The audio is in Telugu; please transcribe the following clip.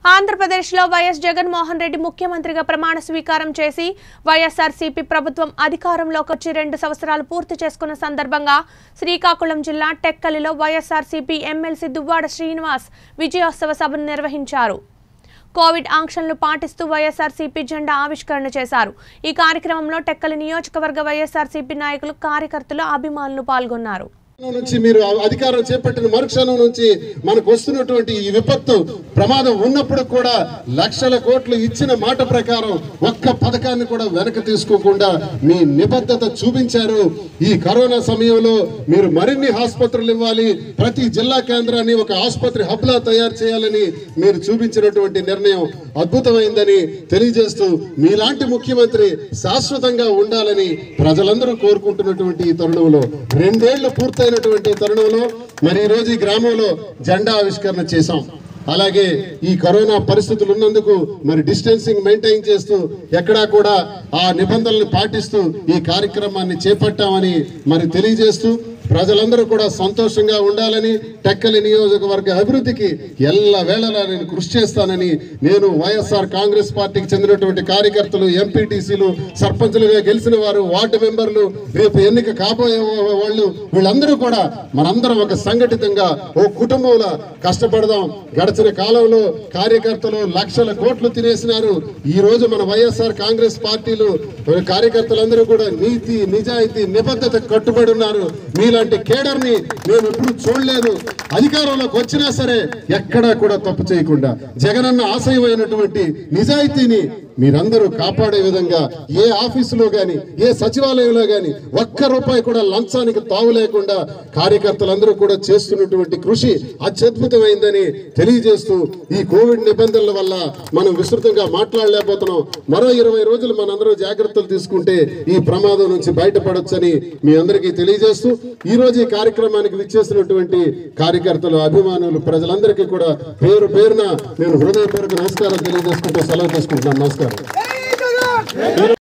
ఆంధ్రప్రదేశ్లో వైఎస్ జగన్మోహన్ రెడ్డి ముఖ్యమంత్రిగా ప్రమాణ స్వీకారం చేసి వైఎస్ఆర్సీపీ ప్రభుత్వం అధికారంలోకి వచ్చి రెండు సంవత్సరాలు పూర్తి చేసుకున్న సందర్భంగా శ్రీకాకుళం జిల్లా టెక్కలిలో వైఎస్ఆర్సీపీ ఎమ్మెల్సీ దువ్వాడ శ్రీనివాస్ విజయోత్సవ సభను నిర్వహించారు కోవిడ్ ఆంక్షలను పాటిస్తూ వైఎస్ఆర్సీపీ జెండా ఆవిష్కరణ చేశారు ఈ కార్యక్రమంలో టెక్కలి నియోజకవర్గ వైఎస్ఆర్సీపీ నాయకులు కార్యకర్తలు అభిమానులు పాల్గొన్నారు నుంచి మీరు అధికారం చేపట్టిన మరుక్షణం నుంచి మనకు వస్తున్నటువంటి ఈ విపత్తు ప్రమాదం ఉన్నప్పుడు కూడా లక్షల కోట్లు ఇచ్చిన మాట ప్రకారం ఒక్క పథకాన్ని కూడా వెనక తీసుకోకుండా మీ నిబద్ధత చూపించారు ఈ కరోనా సమయంలో మీరు మరిన్ని ఆసుపత్రులు ఇవ్వాలి ప్రతి జిల్లా కేంద్రాన్ని ఒక ఆసుపత్రి హబ్ లా తయారు చేయాలని మీరు చూపించినటువంటి నిర్ణయం అద్భుతమైందని తెలియజేస్తూ మీలాంటి ముఖ్యమంత్రి శాశ్వతంగా ఉండాలని ప్రజలందరూ కోరుకుంటున్నటువంటి ఈ తరుణంలో రెండేళ్లు పూర్తయినటువంటి తరుణంలో మరి ఈ రోజు ఈ గ్రామంలో జెండా ఆవిష్కరణ చేశాం అలాగే ఈ కరోనా పరిస్థితులు ఉన్నందుకు మరి డిస్టెన్సింగ్ మెయింటైన్ చేస్తూ ఎక్కడా కూడా ఆ నిబంధనలు పాటిస్తూ ఈ కార్యక్రమాన్ని చేపట్టామని మరి తెలియజేస్తూ ప్రజలందరూ కూడా సంతోషంగా ఉండాలని టెక్కలి నియోజకవర్గ అభివృద్ధికి ఎల్ల వేళలా నేను కృషి చేస్తానని నేను వైఎస్ఆర్ కాంగ్రెస్ పార్టీకి చెందినటువంటి కార్యకర్తలు ఎంపీటీసీలు సర్పంచులుగా గెలిచిన వారు వార్డు మెంబర్లు రేపు ఎన్నిక కాబోయే వాళ్ళు వీళ్ళందరూ కూడా మనందరం ఒక సంఘటితంగా ఓ కుటుంబంలో కష్టపడదాం గడిచిన కాలంలో కార్యకర్తలు లక్షల కోట్లు తినేసినారు ఈ రోజు మన వైఎస్ఆర్ కాంగ్రెస్ పార్టీలు కార్యకర్తలందరూ కూడా నీతి నిజాయితీ నిబద్ధత కట్టుబడి ఉన్నారు మీలాంటి కేడర్ని మేము ఎప్పుడు చూడలేదు అధికారంలోకి వచ్చినా సరే ఎక్కడా కూడా తప్పు చేయకుండా జగనన్న ఆశయమైనటువంటి నిజాయితీని మీరందరూ కాపాడే విధంగా ఏ ఆఫీసులో గాని ఏ సచివాలయంలో గాని ఒక్క రూపాయి కూడా లంచానికి తావు లేకుండా కార్యకర్తలందరూ కూడా చేస్తున్నటువంటి కృషి అత్యద్భుతమైందని తెలియజేస్తూ ఈ కోవిడ్ నిబంధనల వల్ల మనం విస్తృతంగా మాట్లాడలేకపోతున్నాం మరో ఇరవై రోజులు మనందరూ జాగ్రత్తలు తీసుకుంటే ఈ ప్రమాదం నుంచి బయటపడొచ్చని మీ అందరికీ తెలియజేస్తూ ఈ రోజు ఈ కార్యక్రమానికి విచ్చేసినటువంటి కార్యకర్తలు అభిమానులు ప్రజలందరికీ కూడా పేరు పేరున నేను హృదయపూర్వక నమస్కారం తెలియజేసుకుంటూ సెలవు తీసుకుంటున్నాను నమస్కారం